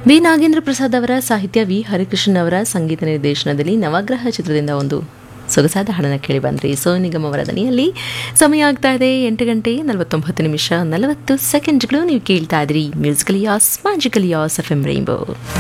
V Nagendra Prasad ಅವರ ಸಾಹಿತ್ಯ V ಹರಿಕೃಷ್ಣನ್ ಅವರ ಸಂಗೀತ ನಿರ್ದೇಶನದಲ್ಲಿ ನವಗ್ರಹ ಚಿತ್ರದಿಂದ ಒಂದು ಸೊಗಸಾದ ಹಾಡನ್ನು ಕೇಳಿ ಬಂದ್ರಿ ಸೋನು ನಿಗಮ್ ಅವರ ದನಿಯಲ್ಲಿ ಸಮಯ ಆಗ್ತಾ ಇದೆ ಎಂಟು ಗಂಟೆ ನಲವತ್ತೊಂಬತ್ತು ನಿಮಿಷ ನಲವತ್ತು ಸೆಕೆಂಡ್ಗಳು ನೀವು ಕೇಳ್ತಾ ಇದ್ರಿ musical years magical years F M rainbow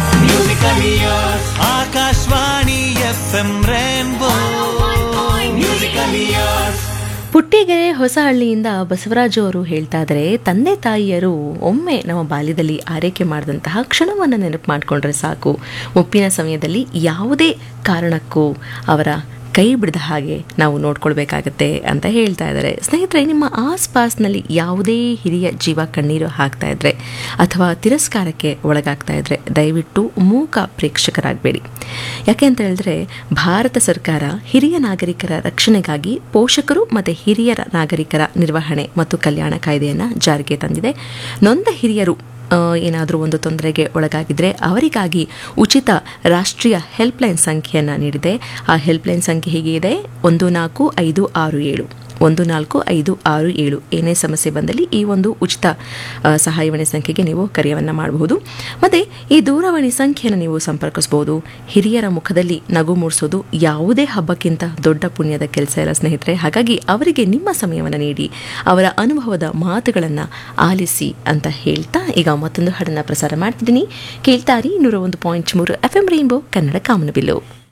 Akashvani F M rainbow musical years Puttigere ಹೊಸಹಳ್ಳಿಯಿಂದ ಬಸವರಾಜು ಅವರು ಹೇಳ್ತಾ ಇದ್ದಾರೆ ತಂದೆ ತಾಯಿಯರು ಒಮ್ಮೆ ನಮ್ಮ ಬಾಲ್ಯದಲ್ಲಿ ಆರೈಕೆ ಮಾಡಿದಂತಹ ಕ್ಷಣವನ್ನು ನೆನಪು ಮಾಡಿಕೊಂಡ್ರೆ ಸಾಕು ಮುಪ್ಪಿನ ಸಮಯದಲ್ಲಿ ಯಾವುದೇ ಕಾರಣಕ್ಕೂ ಅವರ ಕೈ ಬಿಡದ ಹಾಗೆ ನಾವು ನೋಡ್ಕೊಳ್ಬೇಕಾಗತ್ತೆ ಅಂತ ಹೇಳ್ತಾ ಇದ್ದಾರೆ ಸ್ನೇಹಿತರೆ ನಿಮ್ಮ ಆಸ್ಪಾಸ್ನಲ್ಲಿ ಯಾವುದೇ ಹಿರಿಯ ಜೀವ ಕಣ್ಣೀರು ಹಾಕ್ತಾ ಇದ್ರೆ ಅಥವಾ ತಿರಸ್ಕಾರಕ್ಕೆ ಒಳಗಾಗ್ತಾ ಇದ್ರೆ ದಯವಿಟ್ಟು ಮೂಕ ಪ್ರೇಕ್ಷಕರಾಗಬೇಡಿ ಯಾಕೆ ಅಂತ ಹೇಳಿದ್ರೆ ಭಾರತ ಸರ್ಕಾರ ಹಿರಿಯ ನಾಗರಿಕರ ರಕ್ಷಣೆಗಾಗಿ ಪೋಷಕರು ಮತ್ತು ಹಿರಿಯರ ನಾಗರಿಕರ ನಿರ್ವಹಣೆ ಮತ್ತು ಕಲ್ಯಾಣ ಕಾಯ್ದೆಯನ್ನು ಜಾರಿಗೆ ತಂದಿದೆ ನೊಂದ ಹಿರಿಯರು ಏನಾದರೂ ಒಂದು ತೊಂದರೆಗೆ ಒಳಗಾಗಿದ್ದರೆ ಅವರಿಗಾಗಿ ಉಚಿತ ರಾಷ್ಟ್ರೀಯ ಹೆಲ್ಪ್ಲೈನ್ ಸಂಖ್ಯೆಯನ್ನು ನೀಡಿದೆ ಆ ಹೆಲ್ಪ್ಲೈನ್ ಸಂಖ್ಯೆ ಹೀಗೆ ಇದೆ ಒಂದು ನಾಲ್ಕು ಐದು ಆರು ಏಳು ಒಂದು ನಾಲ್ಕು ಐದು ಆರು ಏಳು ಏನೇ ಸಮಸ್ಯೆ ಬಂದಲ್ಲಿ ಈ ಒಂದು ಉಚಿತ ಆ, ಸಹಾಯವಾಣಿ ಸಂಖ್ಯೆಗೆ ನೀವು ಕರೆಯನ್ನು ಮಾಡಬಹುದು ಮತ್ತು ಈ ದೂರವಾಣಿ ಸಂಖ್ಯೆಯನ್ನು ನೀವು ಸಂಪರ್ಕಿಸಬಹುದು ಹಿರಿಯರ ಮುಖದಲ್ಲಿ ನಗು ಮೂಡಿಸೋದು ಯಾವುದೇ ಹಬ್ಬಕ್ಕಿಂತ ದೊಡ್ಡ ಪುಣ್ಯದ ಕೆಲಸ ಇಲ್ಲ ಸ್ನೇಹಿತರೆ ಹಾಗಾಗಿ ಅವರಿಗೆ ನಿಮ್ಮ ಸಮಯವನ್ನು ನೀಡಿ ಅವರ ಅನುಭವದ ಮಾತುಗಳನ್ನು ಆಲಿಸಿ ಅಂತ ಹೇಳ್ತಾ ಈಗ ಮತ್ತೊಂದು ಹಾಡನ್ನು ಪ್ರಸಾರ ಮಾಡ್ತಿದ್ದೀನಿ ಕೇಳ್ತಾರಿ ನೂರ ಒಂದು ಪಾಯಿಂಟ್ ಮೂರು ಎಫ್ ಎಂ ರೈನ್ಬೋ ಕನ್ನಡ ಕಾಮನಬಿಲ್ಲು